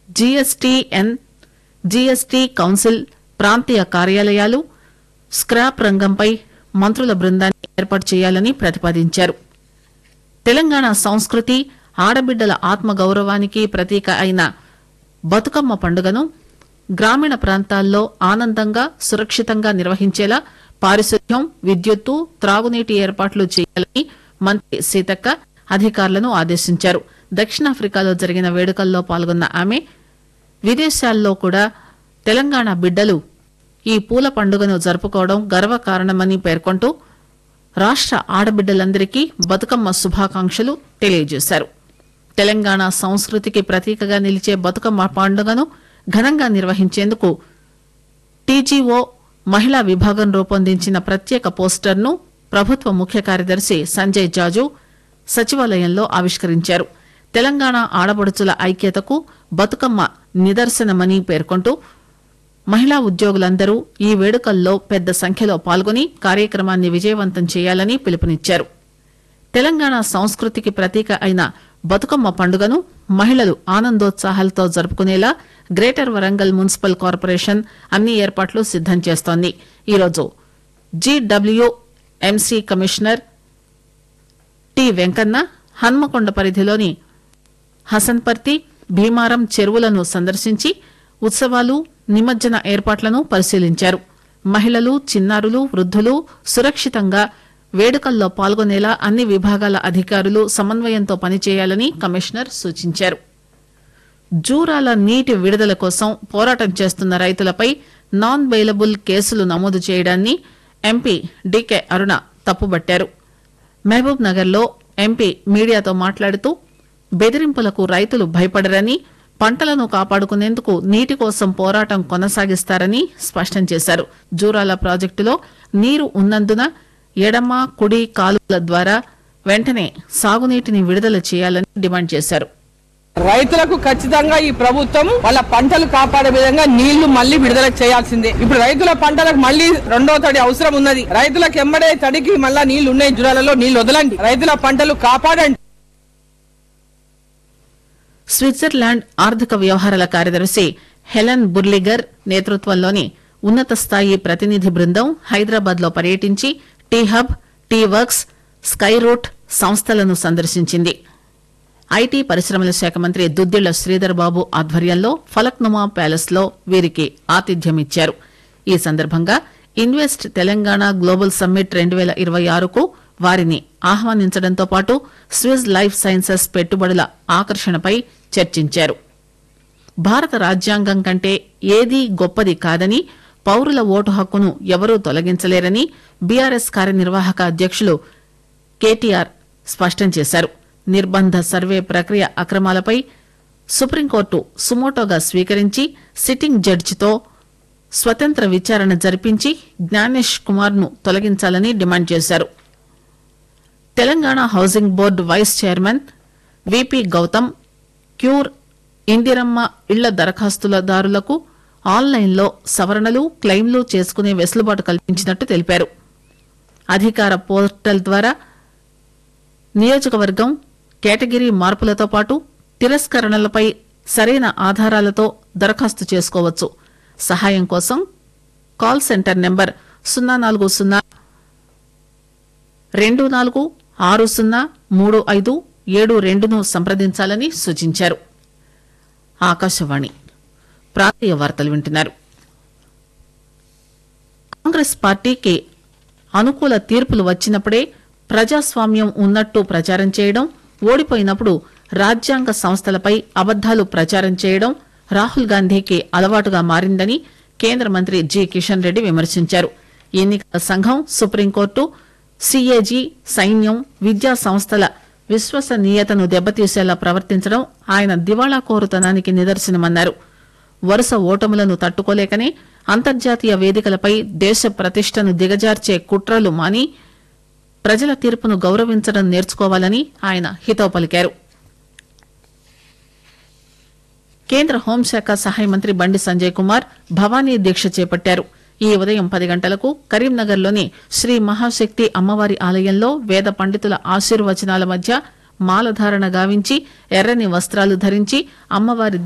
GSTN GST council ప్రాంతీయ కార్యాలయాలు scrap రంగంపై మంత్రుల బృందాన్ని ఏర్పాటు చేయాలని ప్రతిపాదించారు తెలంగాణ సంస్కృతి ఆడబిడ్డల ఆత్మగౌరవానికి ప్రతీక అయిన బతుకమ్మ పండుగను గ్రామీణ ప్రాంతాల్లో ఆనందంగా సురక్షితంగా నిర్వహించేలా పారిశుద్ధ్యం విద్యుత్తు త్రాగునీటి ఏర్పాట్లు చేయాలని మంత్రి సీతక్క అధికారులను ఆదేశించారు దక్షిణాఫ్రికాలో జరిగిన వేడుకల్లో పాల్గొన్న ఆమె విదేశాల్లో కూడా తెలంగాణ బిడ్డలు ఈ పూల పండుగను జరుపుకోవడం గర్వకారణమని పేర్కొంటూ రాష్ట ఆడబిడ్డలందరికీ బతుకమ్మ శుభాకాంక్షలు తెలియజేశారు తెలంగాణ సంస్కృతికి ప్రతీకగా నిలిచే బతుకమ్మ పండుగను ఘనంగా నిర్వహించేందుకు టీజీఓ మహిళా విభాగం రూపొందించిన ప్రత్యేక పోస్టర్ను ప్రభుత్వ ముఖ్య కార్యదర్శి సంజయ్ జాజు సచివాలయంలో ఆవిష్కరించారు తెలంగాణ ఆడపడుచుల ఐక్యతకు బతుకమ్మ నిదర్శనమని పేర్కొంటూ మహిళా ఉద్యోగులందరూ ఈ వేడుకల్లో పెద్ద సంఖ్యలో పాల్గొని కార్యక్రమాన్ని విజయవంతం చేయాలని పిలుపునిచ్చారు తెలంగాణ సంస్కృతికి ప్రతీక అయిన బతుకమ్మ పండుగను మహిళలు ఆనందోత్సాహాలతో జరుపుకునేలా గ్రేటర్ వరంగల్ మున్సిపల్ కార్పొరేషన్ అన్ని ఏర్పాట్లు సిద్దం చేస్తోంది ఈరోజు GWMC commissioner T Venkanna Hanmakonda పరిధిలోని హసన్పర్తి భీమారం చెరువులను సందర్శించి ఉత్సవాలు నిమజ్జన ఏర్పాట్లను పరిశీలించారు మహిళలు చిన్నారులు వృద్ధులు సురక్షితంగా వేడుకల్లో పాల్గొనేలా అన్ని విభాగాల అధికారులు సమన్వయంతో పనిచేయాలని కమిషనర్ సూచించారు జూరాల నీటి విడుదల కోసం పోరాటం చేస్తున్న రైతులపై నాన్ బెయిలబుల్ కేసులు నమోదు చేయడాన్ని ఎంపీ డీకే అరుణ తప్పుబట్టారు మహబూబ్ నగర్ లో ఎంపీ మీడియాతో మాట్లాడుతూ బెదిరింపులకు రైతులు భయపడరని పంటలను కాపాడుకునేందుకు నీటి కోసం పోరాటం కొనసాగిస్తారని స్పష్టం చేశారు జూరాల ప్రాజెక్టులో నీరు ఉన్నందున ఎడమ కుడి కాలువల ద్వారా వెంటనే సాగునీటిని విడుదల చేయాలని డిమాండ్ చేశారు రైతులకు ఖచ్చితంగా ఈ ప్రభుత్వం వాళ్ళ పంటలు కాపాడే విధంగా నీళ్లు మళ్ళీ విడుదల చేయాల్సిందే ఇప్పుడు రైతుల పంటలకు మళ్ళీ రెండో తడి అవసరం ఉన్నది రైతులకు ఎమ్మడే తడికి మళ్ళా నీళ్లు ఉన్నాయి జురాలలో నీళ్లు వదలండి రైతుల పంటలు కాపాడండి స్విట్జర్లాండ్ ఆర్థిక వ్యవహారాల కార్యదర్శి హెలెన్ బుర్లిగర్ నేతృత్వంలోని ఉన్నత స్థాయి ప్రతినిధి బృందం హైదరాబాద్ లో పర్యటించి T hub T works Skyroot సంస్థలను సందర్శించింది ఐటీ పరిశ్రమల శాఖ మంత్రి దుద్దిళ్ల శ్రీధర్ బాబు ఆధ్వర్యంలో ఫలక్నుమా ప్యాలెస్ లో వీరికి ఆతిథ్యమిచ్చారు ఈ సందర్భంగా ఇన్వెస్ట్ తెలంగాణ గ్లోబల్ సమ్మిట్ రెండు వేల ఇరవై ఆరుకు వారిని ఆహ్వానించడంతో పాటు స్విస్ లైఫ్ సైన్సెస్ పెట్టుబడుల ఆకర్షణపై చర్చించారు భారత రాజ్యాంగం కంటే ఏదీ గొప్పది కాదని పౌరుల ఓటు హక్కును ఎవరూ తొలగించలేరని బీఆర్ఎస్ కార్యనిర్వాహక అధ్యక్షులు కేటీఆర్ స్పష్టం చేశారు నిర్బంధ సర్వే ప్రక్రియ అక్రమాలపై సుప్రీంకోర్టు సుమోటోగా స్వీకరించి సిట్టింగ్ జడ్జితో స్వతంత్ర విచారణ జరిపించి జ్ఞానేష్ కుమార్ ను తొలగించాలని డిమాండ్ చేశారు Telangana housing board vice chairman VP Gautam క్యూర్ ఇందిరమ్మ ఇళ్ల దరఖాస్తులదారులకు ఆన్లైన్లో సవరణలు క్లెయిమ్లు చేసుకునే వెసులుబాటు కల్పించినట్టు తెలిపారు అధికార పోర్టల్ ద్వారా నియోజకవర్గం కేటగిరీ మార్పులతో పాటు తిరస్కరణలపై సరైన ఆధారాలతో దరఖాస్తు చేసుకోవచ్చు సహాయం కోసం కాల్ సెంటర్ నెంబర్ సున్నా నాలుగు సున్నా రెండు నాలుగు ఆరు సున్నా మూడు ఐదు ఏడు రెండును సంప్రదించాలని సూచించారు ఆకాశవాణి ప్రాంతీయ వార్తలు వింటున్నారు కాంగ్రెస్ పార్టీకి అనుకూల తీర్పులు వచ్చినప్పుడే ప్రజాస్వామ్యం ఉన్నట్టు ప్రచారం చేయడం ఓడిపోయినప్పుడు రాజ్యాంగ సంస్థలపై అబద్దాలు ప్రచారం చేయడం రాహుల్ గాంధీకి అలవాటుగా మారిందని కేంద్ర మంత్రి జి కిషన్ రెడ్డి విమర్శించారు ఎన్నికల సంఘం సుప్రీంకోర్టు సిఏజీ సైన్యం విద్యా సంస్థల విశ్వసనీయతను దెబ్బతీసేలా ప్రవర్తించడం ఆయన దివాళా కోరుతనానికి నిదర్శనమన్నారు వరుస ఓటములను తట్టుకోలేకనే అంతర్జాతీయ వేదికలపై దేశ ప్రతిష్టను దిగజార్చే కుట్రలు మాని ప్రజల తీర్పును గౌరవించడం నేర్చుకోవాలని ఆయన హితవు పలికారు కేంద్ర హోంశాఖ సహాయ మంత్రి బండి సంజయ్ కుమార్ భవానీ దీక్ష చేపట్టారు ఈ ఉదయం పది గంటలకు కరీంనగర్లోని శ్రీ మహాశక్తి అమ్మవారి ఆలయంలో వేద పండితుల ఆశీర్వచనాల మధ్య మాలధారణ గావించి ఎర్రని వస్త్రాలు ధరించి అమ్మవారి